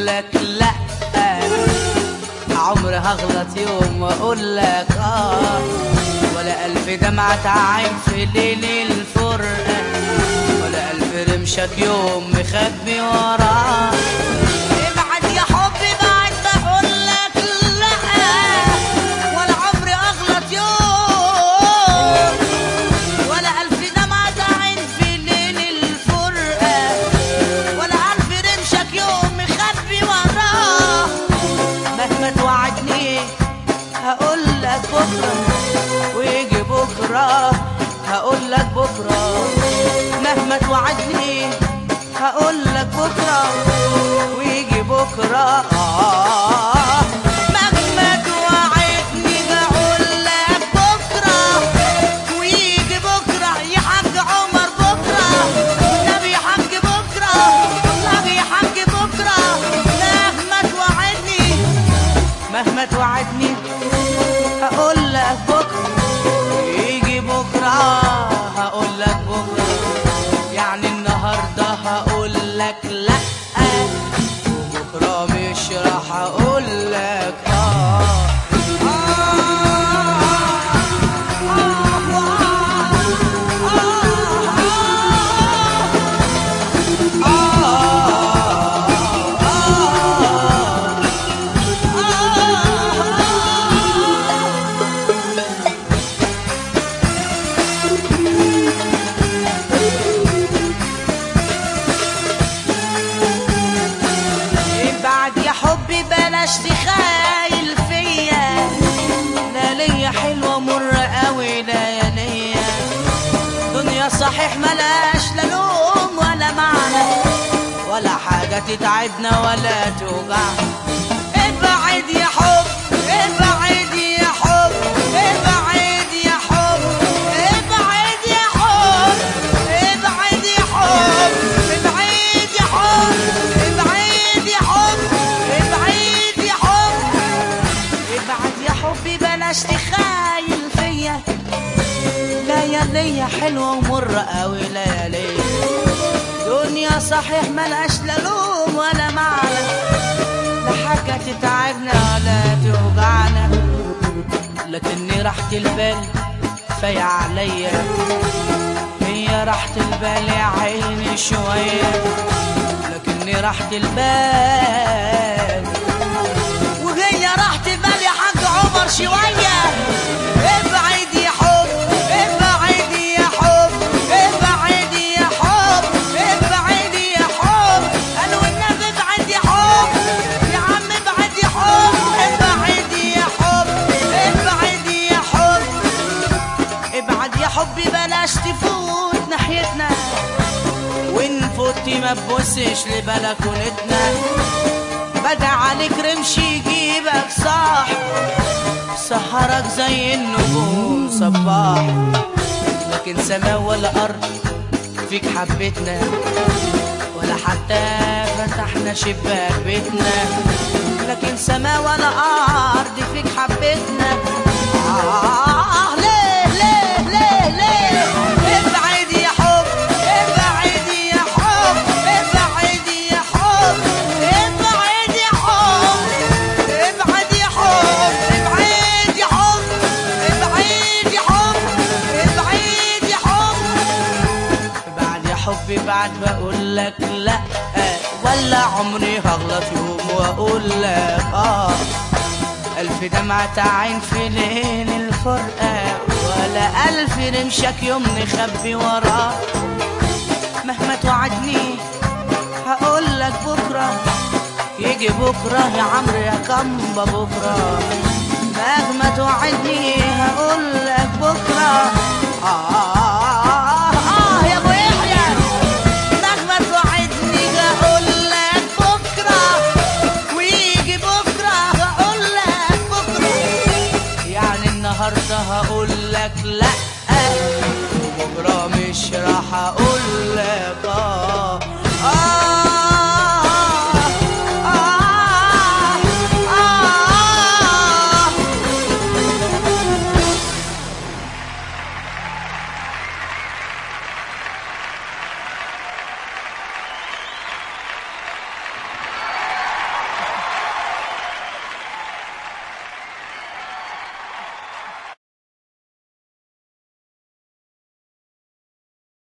بقول لك لا عمري هغلط يوم واقول لك اه ولا الف دمعة عين في ليل الفرقة ولا الف رمشك يوم مخبي وراه ابعد يا حبي بعد بقول لك لا ولا عمري اغلط يوم ولا الف دمعة عين في ليل الفرقة ولا الف رمشك يوم مخبي وراه مهما توعدني هقول لك بكره ويجي بكره هقول لك بكره مهما توعدني هقول لك بكره ويجي بكره آه مهما توعدني هقول لك بكره ويجي بكره يا حاج عمر بكره النبي يا حاج بكره النبي يا حاج بكره مهما توعدني مهما توعدني هقول لك بكره يجي بكره هقول لك بكره يعني النهارده هقول لك لا وبكره مش راح اقول لك اه بعد يا حبي بلاش تخايل فيا لا ليا حلوة مر قوي لياليا دنيا صحيح ملاش لا لوم ولا معنى ولا حاجة تتعبنا ولا توجعنا ابعد يا حب ابعد يا حب ابعد يا حب ابعد يا حب ابعد يا حب ابعد يا حب ابعد يا حب ابعد يا حب ابعد يا حبي بلاش تخايل فيا لياليا حلوة ومرة قوي لياليا دنيا صحيح ملهاش لا لوم ولا معنى لا حاجة تتعبنا ولا توجعنا لكني راحة البال فيا عليا هي راحة البال يا عيني شوية لكني راحة البال وهي راحة البال يا حاج عمر شوية ابعد يا حب ابعد يا حب ابعد يا حب ابعد يا حب قالوا النبي ابعد يا حب يا عم ابعد يا حب ابعد يا حب ابعد يا حب ابعد يا حبي بلاش تفوت ناحيتنا وان فوتي ما تبصش لبلكونتنا بدا عليك رمش يجيبك صح سهرك زي النجوم صباح لكن سماء ولا ارض فيك حبتنا ولا حتى فتحنا شباك بيتنا لكن سماء ولا ارض فيك حبتنا آه ليه ليه ليه ليه ابعد يا حب ابعد يا حب ابعد يا حب ابعد يا حب ابعد يا حب ابعد يا حب ابعد يا حب ابعد يا حب بعد يا حبي بعد بقول لك لا ولا عمري هغلط يوم واقول لك اه ألف دمعة عين في ليل الفرقة ولا ألف رمشك يوم نخبي وراه مهما توعدني هقول لك بكرة يجي بكرة يا عمرو يا كمبة بكرة مهما توعدني هقول لك بكرة آه, آه, آه يا أبو يحيى مهما توعدني هقول لك بكرة ويجي بكرة هقول لك بكرة يعني النهاردة هقول لك لأ وبكرة مش راح أقول لك آه